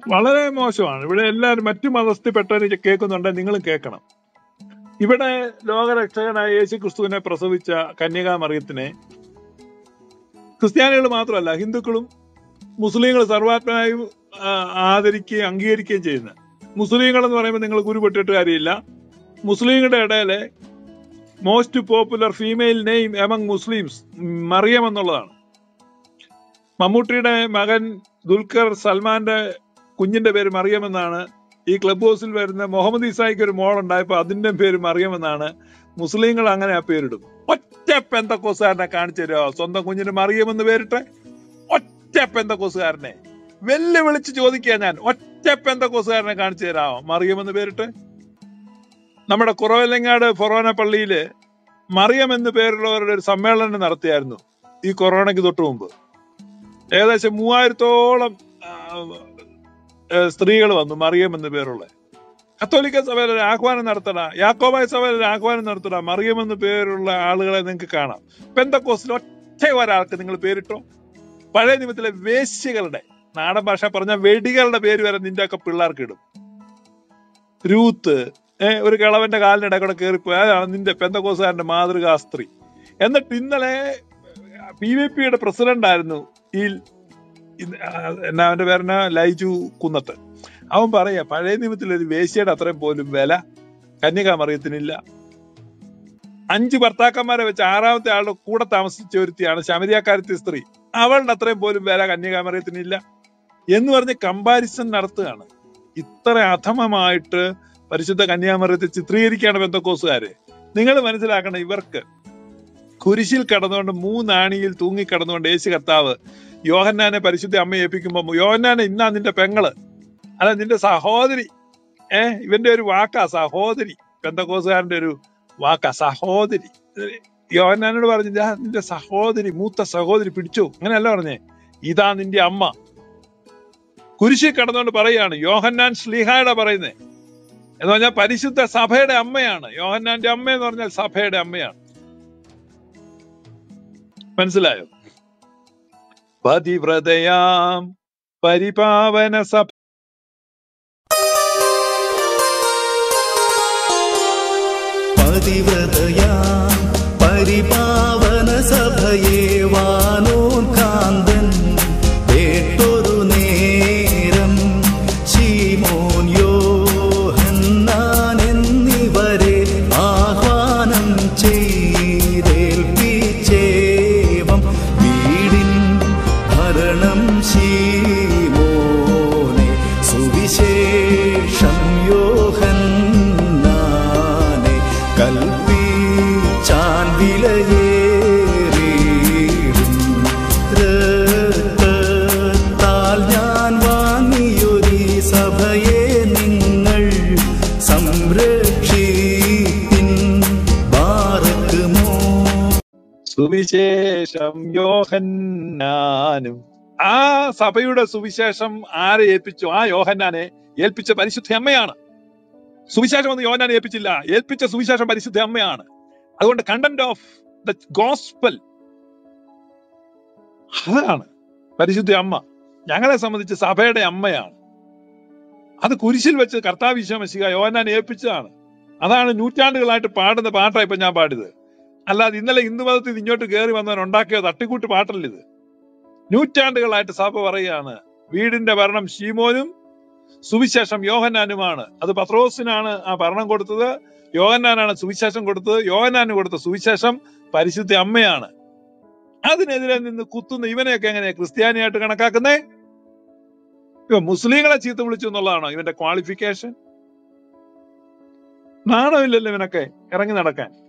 വളരെ മോശമാണ് ഇവിടെ എല്ലാവരും മറ്റു മതസ്ഥിൽപ്പെട്ടവർ കേൾക്കുന്നുണ്ട് നിങ്ങളും കേൾക്കണം ഇവിടെ ലോകരക്ഷകനായ യേശു ക്രിസ്തുവിനെ പ്രസവിച്ച കന്യകാമറിയത്തിനെ ക്രിസ്ത്യാനികൾ മാത്രമല്ല ഹിന്ദുക്കളും മുസ്ലിങ്ങൾ സർവാത്മനായും ആ, ആദരിക്കുകയും അംഗീകരിക്കുകയും ചെയ്യുന്നത് മുസ്ലിങ്ങൾ എന്ന് പറയുമ്പോൾ നിങ്ങൾ കുരുപെട്ടിട്ട് കാര്യമില്ല മുസ്ലിങ്ങളുടെ ഇടയിലെ most popular female name among Muslims Mariyam എന്നുള്ളതാണ് മമ്മൂട്ടിയുടെ മകൻ ദുൽഖർ സൽമാന്റെ കുഞ്ഞിന്റെ പേര് മറിയം എന്നാണ് ഈ ക്ലബ് ഹൗസിൽ വരുന്ന മുഹമ്മദ് ഇസായിക്ക് ഒരു മോൾ ഉണ്ടായപ്പോ അതിന്റെ പേര് മറിയം എന്നാണ് മുസ്ലിങ്ങൾ അങ്ങനെ ആ പേരിടും ഒറ്റ പെന്തക്കോസുകാരനെ കാണിച്ചു തരുമോ സ്വന്തം കുഞ്ഞിന് മറിയം എന്ന് പേരിട്ടെ ഒറ്റ പെന്തക്കോസുകാരനെ വെല്ലു വിളിച്ച് ചോദിക്കുക ഞാൻ ഒറ്റ പെന്തക്കോസുകാരനെ കാണിച്ചു തരാമോ മറിയം എന്ന് പേരിട്ട് നമ്മുടെ കുറവല്ലങ്ങാട് ഫൊറോന പള്ളിയില് മറിയം എന്ന് പേരുള്ളവരുടെ ഒരു സമ്മേളനം നടത്തിയായിരുന്നു ഈ കൊറോണയ്ക്ക് തൊട്ട് മുമ്പ് ഏകദേശം മൂവായിരത്തോളം സ്ത്രീകൾ വന്നു മറിയം എന്ന് പേരുള്ള കത്തോലിക്ക സഭയിൽ ഒരു ആഹ്വാനം നടത്തണ യാക്കോബായ സഭയിൽ ഒരു ആഹ്വാനം നടത്തണ മറിയം എന്ന് പേരുള്ള ആളുകളെ നിങ്ങൾക്ക് കാണാം പെന്തക്കോസിൽ ഒറ്റ ഒരാൾക്ക് നിങ്ങൾ പേരിട്ടോ പഴയ നിയമത്തിലെ വേശ്യകളുടെ നാടൻ ഭാഷ പറഞ്ഞ വെടികളുടെ പേര് വരെ നിന്റെ ഒക്കെ പിള്ളേർക്ക് ഇടും രൂത്ത് ഏഹ് ഒരു കിളവന്റെ കാലിനിടെ കൂടെ കയറിപ്പോയി അതാണ് നിന്റെ പെന്തക്കോസുകാരന്റെ മാതൃകാ സ്ത്രീ എന്നിട്ട് ഇന്നലെ പി വി പിയുടെ പ്രസിഡന്റ് ആയിരുന്നു ഈ ഇന്ന് ആ, എന്നാ അവന്റെ പേരന ലൈജു കുന്നത്ത് അവൻ പറയാ പഴയ നിയമത്തിൽ ഒരു വേശ്യയുടെ അത്രയും പോലും വില കന്യകാമറിയത്തിനില്ല അഞ്ച് ഭർത്താക്കന്മാരെ വെച്ച് ആറാമത്തെ ആളുടെ കൂടെ താമസിച്ച ഒരുത്തിയാണ് ശമരിയാക്കാരത്തി സ്ത്രീ അവളുടെ അത്രയും പോലും വില കന്യകാമറിയത്തിനില്ല എന്ന് പറഞ്ഞ് കമ്പാരിസൺ നടത്തുകയാണ് ഇത്ര അധമമായിട്ട് പരിശുദ്ധ കന്യാമറിയത്തെ ചിത്രീകരിക്കുകയാണ് ബന്ധക്കോസുകാര് നിങ്ങൾ മനസ്സിലാക്കണം ഇവർക്ക് കുരിശിൽ കടന്നുകൊണ്ട് മൂന്നാണിയിൽ തൂങ്ങി കടന്നുകൊണ്ട് യേശു കർത്താവ് യോഹന്നാനെ പരിശുദ്ധ അമ്മ ഏൽപ്പിക്കുമ്പോ യോഹന്നാനെ ഇന്നാ നിന്റെ പെങ്ങള് അല്ല നിന്റെ സഹോദരി ഏ ഇവന്റെ ഒരു വാക്കാ സഹോദരി പെന്തക്കോസുകാരന്റെ ഒരു വാക്കാ സഹോദരി യോഹന്നാനോട് പറഞ്ഞു "ദാ നിന്റെ സഹോദരി മൂത്ത സഹോദരി പിടിച്ചു അങ്ങനെയല്ല പറഞ്ഞേ ഇതാ നിന്റെ അമ്മ കുരിശിൽ കടന്നുകൊണ്ട് പറയാണ് യോഹന്നാൻ ശ്ലീഹായുടെ പറയുന്നേ എന്ന് പറഞ്ഞാൽ പരിശുദ്ധ സഭയുടെ അമ്മയാണ് യോഹന്നാന്റെ അമ്മ എന്ന് പറഞ്ഞാൽ സഭയുടെ അമ്മയാണ് മനസ്സിലായോ പതിവ്രതയാം പരിപാവന സഭ പതിവ്രതയാം പരിപാവന സഭയെ വാനോൻ കാന്തൻ കേട്ടൊരു നേരം ശീമോൻ യോഹന്നാൻ എന്നിവരെ ആഹ്വാനം ചെയ്തേൽപ്പിച്ചേവം വീടിൻ ഭരണം ശീമോനെ സുവിശേഷം യോഹന്നാനെ കൽപ്പിച്ചാൻ വിലയേറിയിടും രക്തത്താൽ ഞാൻ വാങ്ങിയൊരീ സഭയെ നിങ്ങൾ സംരക്ഷിപ്പിൻ ബാറക്കുമോ സുവിശേഷം യോഹന്നാനും ആ സഭയുടെ സുവിശേഷം ആരെ ഏൽപ്പിച്ചു ആ യോഹന്നാനെ ഏൽപ്പിച്ച പരിശുദ്ധ അമ്മയാണ് സുവിശേഷം ഒന്നും യോഹന്നാനെ ഏൽപ്പിച്ചില്ല ഏൽപ്പിച്ച സുവിശേഷം പരിശുദ്ധ അമ്മയാണ് അതുകൊണ്ട് കണ്ടന്റ് ഓഫ് ദ ഗോസ്പൽ അതാണ് പരിശുദ്ധ അമ്മ ഞങ്ങളെ സംബന്ധിച്ച് സഭയുടെ അമ്മയാണ് അത് കുരിശിൽ വെച്ച് കർത്താവ് വിശ്വമശിക യോഹന്നാൻ ഏൽപ്പിച്ചതാണ് അതാണ് നൂറ്റാണ്ടുകളായിട്ട് പാടുന്ന പാട്ടാണ് ഇപ്പൊ ഞാൻ പാടിയത് അല്ലാതെ ഇന്നലെ ഹിന്ദു മതത്തിൽ നിന്ന് ഇങ്ങോട്ട് കയറി വന്നവൻ ഉണ്ടാക്കിയ തട്ടിക്കൂട്ട് പാട്ടല്ല ഇത് നൂറ്റാണ്ടുകളായിട്ട് സഭ പറയുകയാണ് വീടിന്റെ ഭരണം ഷീമോനും സുവിശേഷം യോഹന്നാനുമാണ് അത് പത്രോസിനാണ് ആ ഭരണം കൊടുത്തത് യോഹന്നാനാണ് സുവിശേഷം കൊടുത്തത് യോഹന്നാന് കൊടുത്ത സുവിശേഷം പരിശുദ്ധ അമ്മയാണ് അതിനെതിരെ നിന്ന് കുത്തുന്ന ഇവനെയൊക്കെ എങ്ങനെയാ ക്രിസ്ത്യാനിയായിട്ട് കണക്കാക്കുന്നേ ഇവ മുസ്ലിങ്ങളെ ചീത്ത വിളിച്ചു എന്നുള്ളതാണോ ഇവന്റെ ക്വാളിഫിക്കേഷൻ നാണമില്ലല്ലോ ഇവനൊക്കെ ഇറങ്ങി നടക്കാൻ